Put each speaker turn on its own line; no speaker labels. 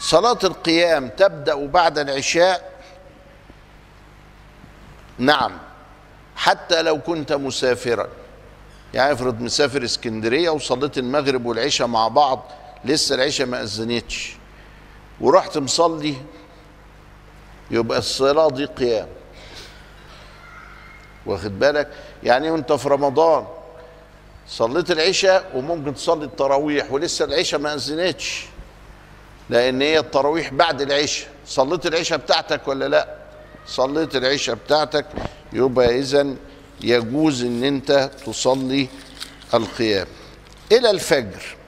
صلاة القيام تبدأ بعد العشاء نعم حتى لو كنت مسافرا يعني افرض مسافر اسكندرية وصليت المغرب والعشاء مع بعض لسه العشاء ما أذنتش ورحت مصلي يبقى الصلاة دي قيام واخد بالك يعني وانت في رمضان صليت العشاء وممكن تصلي التراويح ولسه العشاء ما أذنتش لأن هي التراويح بعد العشاء صليت العشاء بتاعتك ولا لا صليت العشاء بتاعتك يبقى إذا يجوز ان انت تصلي القيام الى الفجر